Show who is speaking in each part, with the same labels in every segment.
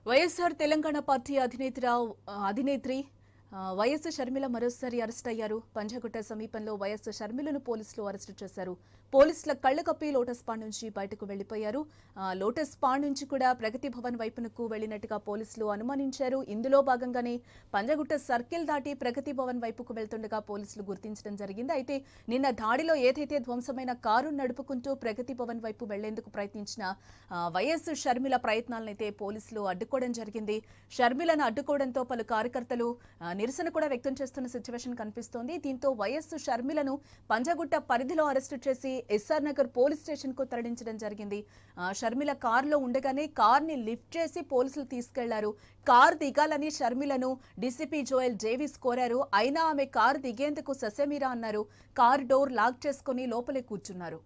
Speaker 1: YSR Telangana party అధినేత్రి అధినేత్రి ఆ, వైఎస్ షర్మిల మరోసారి అరెస్ట్ అయ్యారు పంజాగుట్ట సమీపంలో వైఎస్ షర్మిలను పోలీసులు అరెస్టు చేశారు పోలీసుల కళ్ల కప్పి లోటస్ పాండ్ నుంచి బయటకు వెళ్లిపోయారు ఆ, లోటస్ పాండ్ నుంచి కూడా ప్రగతి భవన్ వైపునకు వెళ్లినట్టుగా పోలీసులు అనుమానించారు ఇందులో భాగంగానే పంజాగుట్ట సర్కిల్ దాటి ప్రగతి భవన్ వైపుకు వెళ్తుండగా పోలీసులు గుర్తించడం జరిగింది అయితే నిన్న దాడిలో ఏదైతే ధ్వంసమైన కారు నడుపుకుంటూ ప్రగతి భవన్ వైపు వెళ్లేందుకు ప్రయత్నించిన ఆ, వైఎస్ షర్మిల ప్రయత్నాలను అయితే పోలీసులు అడ్డుకోవడం జరిగింది షర్మిలను అడ్డుకోవడంతో పలు కార్యకర్తలు ఆ, నిరసన కూడా వ్యక్తం చేస్తున్న సిచ్యువేషన్ కనిపిస్తోంది దీంతో వైఎస్ షర్మిలను పంజాగుట్ట పరిధిలో అరెస్టు చేసి ఎస్ఆర్ నగర్ పోలీస్ స్టేషన్ కు తరలించడం జరిగింది ఆ, షర్మిల కారులో ఉండగానే కార్ ని లిఫ్ట్ చేసి పోలీసులు తీసుకెళ్లారు కార్ దిగాలని షర్మిలను డీసీపీ జోయల్ జేవిస్ కోరారు అయినా ఆమె కారు దిగేందుకు ససెమీరా అన్నారు కార్ డోర్ లాక్ చేసుకుని లోపలే కూర్చున్నారు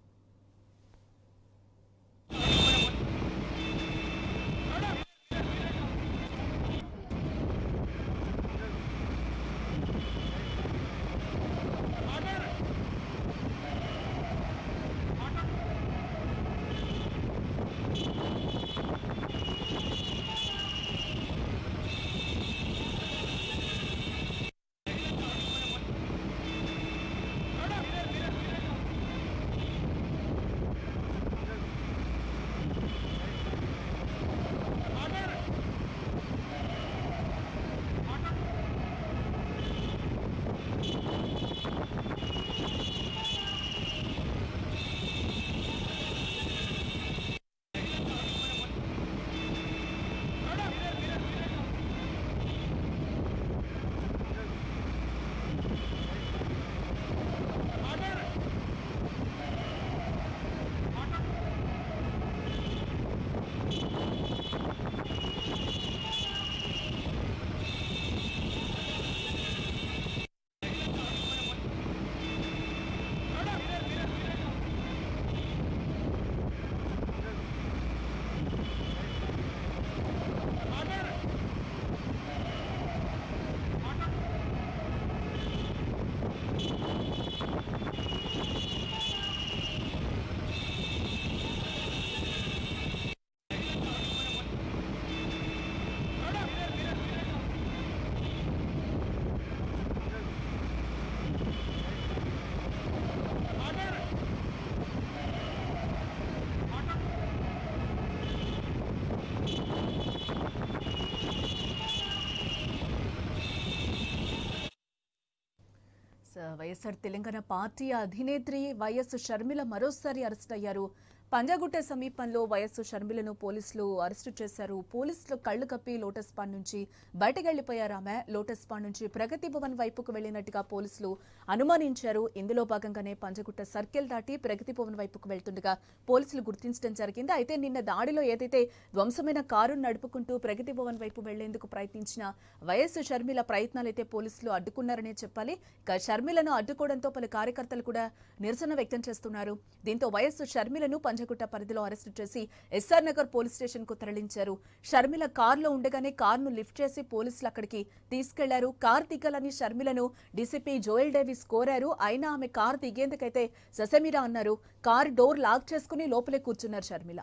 Speaker 1: స- వైఎస్ఆర్ తెలంగాణ పార్టీ అధినేత్రి వైఎస్ షర్మిల మరోసారి అరెస్ట్ అయ్యారు పంజాగుట్ట సమీపంలో వైఎస్ షర్మిలను పోలీసులు అరెస్టు చేశారు పోలీసులు కళ్లు కప్పి లోటస్ పాండ్ నుంచి బయటకు వెళ్లిపోయారు ఆమె లోటస్ పాండ్ నుంచి ప్రగతి భవన్ వైపుకు వెళ్లినట్టుగా పోలీసులు అనుమానించారు ఇందులో భాగంగానే పంజగుట్ట సర్కిల్ దాటి ప్రగతి భవన్ వైపుకు వెళ్తుండగా పోలీసులు గుర్తించడం జరిగింది అయితే నిన్న దాడిలో ఏదైతే ధ్వంసమైన కారు నడుపుకుంటూ ప్రగతి భవన్ వైపు వెళ్లేందుకు ప్రయత్నించిన వైఎస్ షర్మిల ప్రయత్నాలు అయితే పోలీసులు అడ్డుకున్నారనే చెప్పాలి ఇక షర్మిలను అడ్డుకోవడంతో పలు కార్యకర్తలు కూడా నిరసన వ్యక్తం చేస్తున్నారు దీంతో వైఎస్ షర్మిలను పంజగుట్ట పరిధిలో అరెస్టు చేసి ఎస్ఆర్ నగర్ పోలీస్ స్టేషన్ కు తరలించారు షర్మిల కారులో ఉండగానే కారును లిఫ్ట్ చేసి పోలీసులు అక్కడికి తీసుకెళ్లారు కార్ దిగాలని షర్మిలను డీసీపీ జోయల్ డేవిస్ కోరారు అయినా ఆమె కార్ దిగేందుకైతే ససెమిరా అన్నారు కార్ డోర్ లాక్ చేసుకుని లోపలే కూర్చున్నారు షర్మిల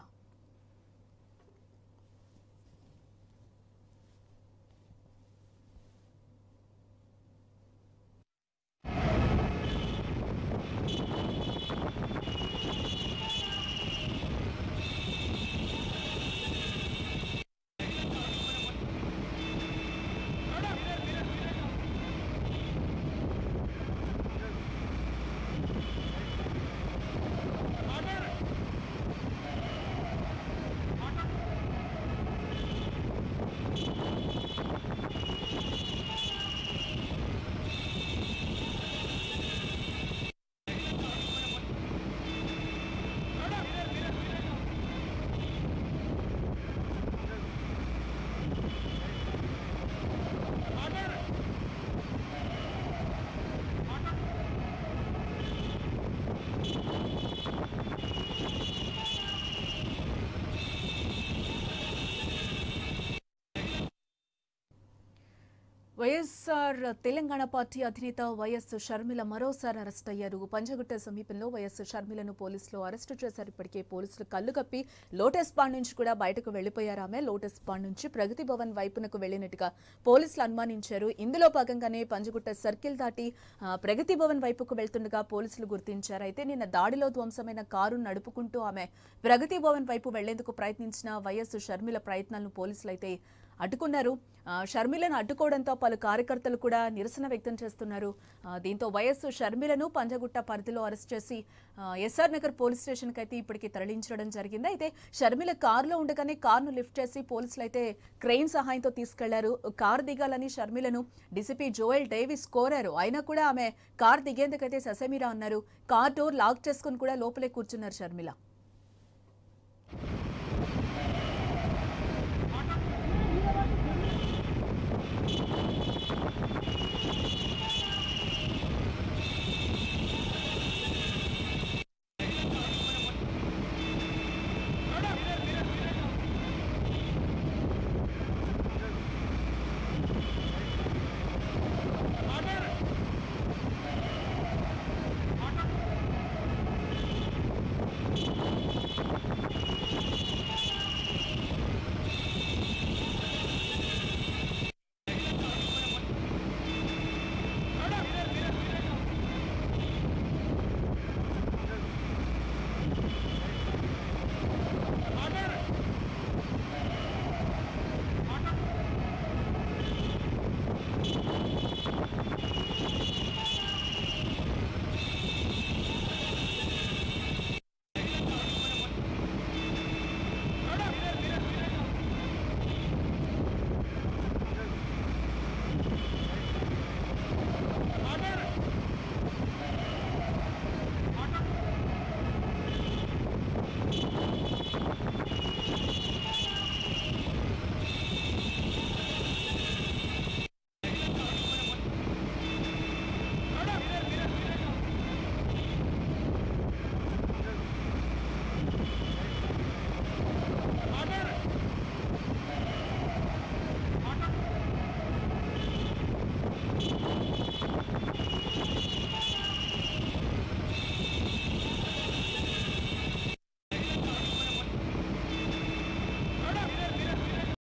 Speaker 1: వైఎస్ఆర్ తెలంగాణ పార్టీ అధినేత వైఎస్ షర్మిల మరోసారి అరెస్ట్ అయ్యారు పంజగుట్ట సమీపంలో వైఎస్ షర్మిలను పోలీసులు అరెస్టు చేశారు ఇప్పటికే పోలీసులు కళ్ళు కప్పి లోటస్ పాండ్ నుంచి కూడా బయటకు వెళ్లిపోయారు ఆమె లోటస్ పాండ్ నుంచి ప్రగతి భవన్ వైపునకు వెళ్లినట్టుగా పోలీసులు అనుమానించారు ఇందులో భాగంగానే పంజగుట్ట సర్కిల్ దాటి ఆ, ప్రగతి భవన్ వైపుకు వెళ్తుండగా పోలీసులు గుర్తించారు అయితే నిన్న దాడిలో ధ్వంసమైన కారు నడుపుకుంటూ ఆమె ప్రగతి భవన్ వైపు వెళ్లేందుకు ప్రయత్నించిన వైఎస్ షర్మిల ప్రయత్నాలను పోలీసులు అయితే అడ్డుకున్నారు ఆ, షర్మిలను అడ్డుకోవడంతో పలు కార్యకర్తలు కూడా నిరసన వ్యక్తం చేస్తున్నారు ఆ, దీంతో వైఎస్ షర్మిలను పంజగుట్ట పరిధిలో అరెస్ట్ చేసి ఆ, ఎస్ఆర్ నగర్ పోలీస్ స్టేషన్కి అయితే ఇప్పటికి తరలించడం జరిగింది అయితే షర్మిల కారులో ఉండగానే కారును లిఫ్ట్ చేసి పోలీసులు అయితే క్రెయిన్ సహాయంతో తీసుకెళ్లారు కారు దిగాలని షర్మిలను డీసీపీ జోయల్ డేవిస్ కోరారు అయినా కూడా ఆమె కారు దిగేందుకైతే ససెమిరా అన్నారు కార్ డోర్ లాక్ చేసుకుని కూడా లోపలే కూర్చున్నారు షర్మిల